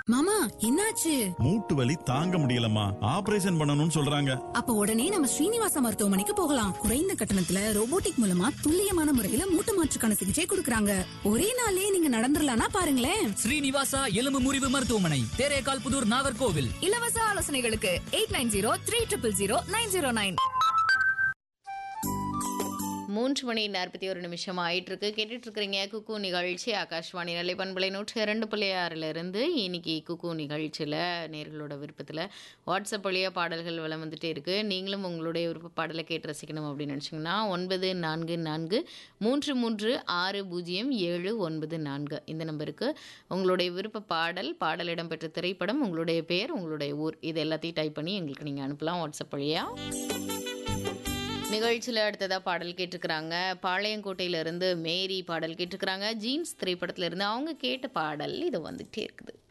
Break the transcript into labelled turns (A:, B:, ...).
A: மாமா என்னாச்சு
B: மூட்டு வலி தாங்க முடியலம்மா ஆபரேஷன் பண்ணணும்னு சொல்றாங்க
A: அப்ப உடனே நம்ம ஸ்ரீனிவாச மருத்துவமனைக்கு போகலாம் குறைந்த கட்டணத்துல ரோபோட்டிக் மூலமா துல்லியமான முறையில மூட்டு மாற்றுக்கான சிகிச்சை கொடுக்கறாங்க ஒரே நாள்லயே நீங்க நடந்துடலாம்னா பாருங்களேன்
C: ஸ்ரீனிவாசா எலும்பு முறிவு மருத்துவமனை தேரேகால் புதூர் நாகர்கோவில்
D: இலவச ஆலோசனைகளுக்கு eight nine zero three triple zero nine zero nine
E: மூன்று மணி நாற்பத்தி ஒரு நிமிஷம் ஆயிட்டு இருக்கு கேட்டுட்டு இருக்கிறீங்க குக்கு நிகழ்ச்சி ஆகாஷ்வாணி நிலை பண்பலை நூற்றி இரண்டு புள்ளி ஆறுல இருந்து இன்னைக்கு குக்கு நிகழ்ச்சியில் நேர்களோட விருப்பத்தில் வாட்ஸ்அப் வழியாக பாடல்கள் வளம் வந்துட்டே இருக்கு நீங்களும் உங்களுடைய விருப்ப பாடலை கேட்டு ரசிக்கணும் அப்படின்னு நினச்சிங்கன்னா ஒன்பது நான்கு நான்கு மூன்று மூன்று ஆறு பூஜ்ஜியம் ஏழு ஒன்பது நான்கு இந்த நம்பருக்கு உங்களுடைய விருப்ப பாடல் பாடல் இடம்பெற்ற திரைப்படம் உங்களுடைய பெயர் உங்களுடைய ஊர் இது எல்லாத்தையும் டைப் பண்ணி எங்களுக்கு நீங்கள் அனுப்பலாம் வாட்ஸ்அப் வழியாக நிகழ்ச்சியில் அடுத்ததாக பாடல் கேட்டிருக்கிறாங்க பாளையங்கோட்டையிலேருந்து மேரி பாடல் கேட்டிருக்கிறாங்க ஜீன்ஸ் திரைப்படத்துல இருந்து அவங்க கேட்ட பாடல் இது வந்துகிட்டே இருக்குது